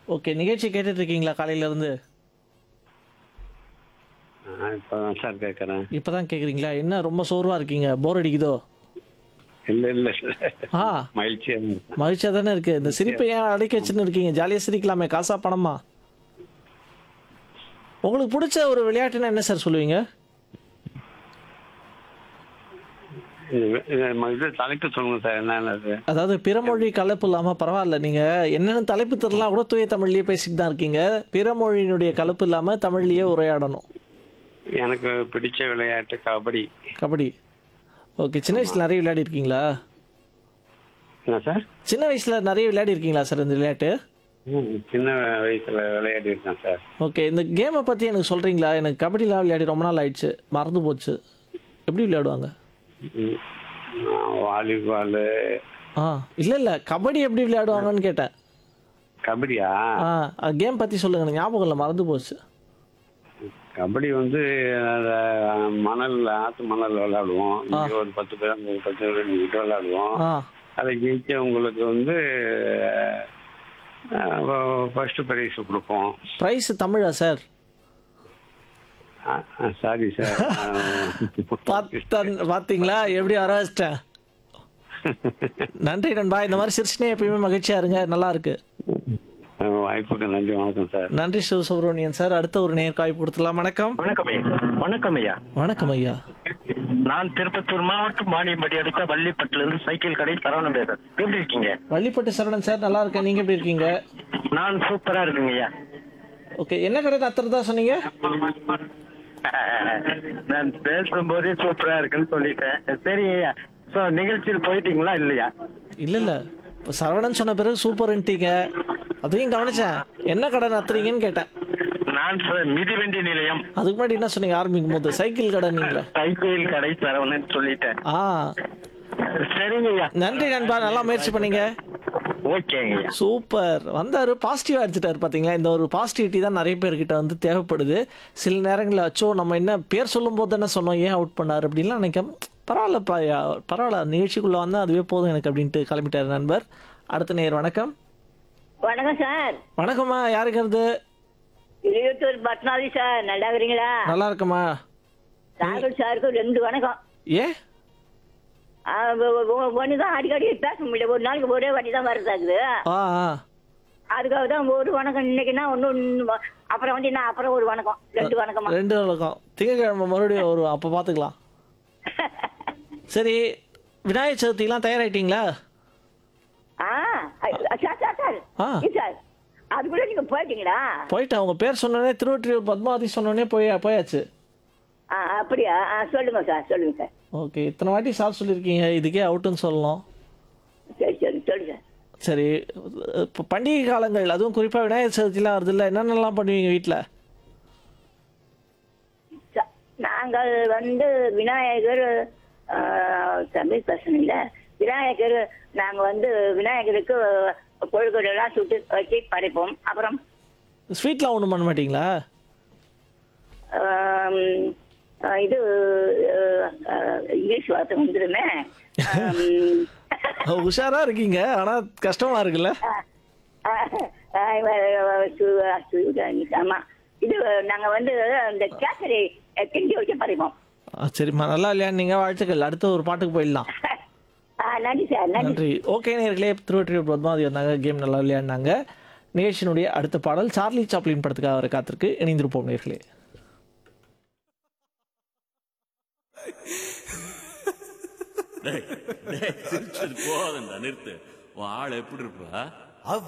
Okay நிகழ்ச்சி கேட்டுட்டு இருக்கீங்களா காலையில இருந்து இப்போ தான் சார் கேட்குறேன் இப்பதான் கேக்குறீங்களா என்ன ரொம்ப சோர்வா இருக்கீங்க போர் அடிக்குதோ இல்லை இல்லை ஆ மகிழ்ச்சியாக இருக்கேன் மகிழ்ச்சியா தானே இருக்கு இந்த சிரிப்பை ஏன் அடைக்க வச்சுன்னு இருக்கீங்க ஜாலியா சிரிக்கலாமே காசா பணமா உங்களுக்கு பிடிச்ச ஒரு விளையாட்டுன்னா என்ன சார் சொல்லுவீங்க இது- இது ம- இது தலைப்பு சொல்லுங்க சார் என்னென்னது அதாவது பிறமொழி கலப்பு இல்லாம பரவாயில்ல நீங்க என்னென்ன தலைப்பு தெரியலாம் கூட தூய தமிழ்லயே பேசிட்டு தான் இருக்கீங்க பிறமொழியினுடைய கலப்பு இல்லாம தமிழ்லயே உரையாடணும் எனக்கு பிடிச்ச விளையாட்டு கபடி கபடி ஓகே சின்ன வயசுல நிறைய விளையாடி இருக்கீங்களா என்ன சார் சின்ன வயசுல நிறைய விளையாடி இருக்கீங்களா சார் இந்த விளையாட்டு ம், சின்ன வயசுல விளையாடி இருக்கேன் சார் ஓகே இந்த கேமை பத்தி எனக்கு சொல்றீங்களா எனக்கு கபடிலாம் விளையாடி ரொம்ப நாள் ஆயிடுச்சு மறந்து போச்சு எப்படி விளையாடுவாங்க ம், வாலிபாலு ஆ இல்ல இல்ல கபடி எப்படி விளையாடுவாங்கன்னு கேட்டேன் கபடியா ஆ கேம் பத்தி சொல்லுங்க எனக்கு ஞாபகம் இல்லை மறந்து போச்சு கபடி வந்து அந்த மணல் ஆத்து மணல் விளையாடுவோம் இங்க ஒரு பத்து பேர் அங்க ஒரு பத்து பேர் நின்னுட்டு விளையாடுவோம் ஆ அதை ஜெயிச்சவங்களுக்கு வந்து ஃபர்ஸ்ட் ப்ரைஸ் கொடுப்போம் ப்ரைஸ் தமிழா சார் சாரி சார் பார்த்தன் பார்த்தீங்களா எப்படி வர வச்சிட்டேன் நன்றி நண்பா இந்த மாதிரி சிரிச்சுனே எப்பயுமே மகிழ்ச்சியா இருங்க நல்லா இருக்கு வாய்ப்புக்கு நன்றி வணக்கம் சார் நன்றி சிவசுப்ரமணியன் சார் அடுத்த ஒரு நேர் காய்ப்பு கொடுத்துலாம் வணக்கம் வணக்கம் ஐயா வணக்கம் ஐயா வணக்கம் ஐயா நான் திருப்பத்தூர் மாவட்டம் மானியம்பட்டி அடுத்த வள்ளிப்பட்டுல இருந்து சைக்கிள் கடை சரவணன் பேசுறேன் எப்படி இருக்கீங்க வள்ளிப்பட்டு சரவணன் சார் நல்லா இருக்கேன் நீங்க எப்படி இருக்கீங்க நான் சூப்பரா இருக்குங்க ஐயா ஓகே என்ன கடை நத்துறதா சொன்னீங்க நான் பேசும்போதே சூப்பரா இருக்குன்னு சொல்லிட்டேன் சரி ஐயா சோ நிகழ்ச்சியில் போயிட்டீங்களா இல்லையா இல்ல இல்ல இப்போ சரவணன் சொன்ன பிறகு சூப்பர்ன்ட்டீங்க அதையும் கவனிச்சேன் என்ன கடை நத்துறீங்கன்னு கேட்டேன் நான் சொ- மிதிவண்டி நிலையம் அதுக்கு முன்னாடி என்ன சொன்னீங்க ஆரம்பிக்கும் போது சைக்கிள் கடை நீங்களே சைக்கிள் கடை சரவணன் சொல்லிட்டேன் ஆ சரிங்க ஐயா நன்றி நண்பா நல்லா முயற்சி பண்ணீங்க ஓகேங்க ஐயா சூப்பர் வந்தாரு பாசிட்டிவா எடுத்துட்டாரு பாத்தீங்களா இந்த ஒரு பாசிட்டிவிட்டி தான் நிறைய பேர்கிட்ட வந்து தேவைப்படுது சில நேரங்களில் அச்சோ நம்ம என்ன பேர் சொல்லும் போது என்ன சொன்னோம் ஏன் அவுட் பண்ணாரு அப்படின்லாம் நினைக்க பரவாயில்லப்பா யா, பரவாயில்ல நிகழ்ச்சிக்குள்ள வந்தா அதுவே போதும் எனக்கு அப்படின்ட்டு கிளம்பிட்டாரு நண்பர் அடுத்த நேர் வணக்கம் வணக்கம் சார் வணக்கம்மா யாருக்கிறது இளையத்தூர் பட்னாதி சார் நல்லா இருக்கிறீங்களா நல்லா இருக்கம்மா ராகுல் சாருக்கு ரெண்டு வணக்கம் ஏன் ஒன்று தான் அடிக்கடி பேச முடியல ஒரு நாளைக்கு ஒரே வாட்டி தான் வருதாகுது ஆ ஆ அதுக்காக தான் ஒரு வணக்கம் இன்னைக்குன்னா ஒன்று அப்புறம் வந்து நான் அப்புறம் ஒரு வணக்கம் ரெண்டு வணக்கமா ரெண்டு வணக்கம் திங்கக்கிழமை மறுபடியும் வரும் அப்போ பார்த்துக்கலாம் சரி விநாயகர் சதுர்த்திலாம் தயாராயிட்டீங்களா ஆ அ- சார் சார் சார் ஆ. இது சார் அதுக்குள்ள நீங்க போயிட்டீங்களா போயிட்டேன் அவங்க பேர் சொன்னோடனே திருவொற்றியூர் பத்மாவதி சொன்னோடனே போய் போயாச்சு ஆ அப்படியா ஆ சொல்லுங்க சார் சொல்லுங்க சார் ஓகே இத்தனை வாட்டி சார் சொல்லியிருக்கீங்க இதுக்கே அவுட்டுன்னு சொல்லணும் சரி சரி சொல்லுங்க சார் சரி இப்போ பண்டிகை காலங்கள் அதுவும் குறிப்பாக விநாயகர் சதுர்த்திலாம் வருதுல்ல என்னென்னலாம் பண்ணுவீங்க வீட்டில் ச- நாங்கள் வந்து விநாயகர் ஆ, தமிழ் பர்சன் இல்ல விநாயகர் நாங்க வந்து விநாயகருக்கு கொழுக்கட்டெல்லாம் சுட்டு வச்சு படைப்போம் அப்புறம் ஸ்வீட்லாம் ஒன்றும் பண்ண மாட்டீங்களா ஆம், ஆ, இது ஆ, இங்கிலீஷ் வார்த்தை வந்துருமே ஆம், உஷாராக இருக்கீங்க ஆனால் கஷ்டமாக இருக்குல்ல ஆ, ஆ, சு- சு- ஆமா இது நாங்க வந்து இந்த கேசரி கிண்டி வச்சு படைப்போம் ஆ, சரிம்மா நல்லா இல்லையா நீங்கள் வாழ்த்துக்கள் அடுத்த ஒரு பாட்டுக்கு போயிடலாம் ஆ, நன்றி சார் நன்றி நன்றி ஓகே நேர்களே திருவற்றியூர் பத்மாவதி வந்தாங்க கேம் நல்லா விளையாடினாங்க நிகழ்ச்சியினுடைய அடுத்த பாடல் சார்லி சாப்ளின் படத்துக்காக வர காத்திருக்கு இணைந்திருப்போம் நேர்களே சிரிச்சது போதண்டா நிறுத்து உன் ஆள் எப்படி இருப்பா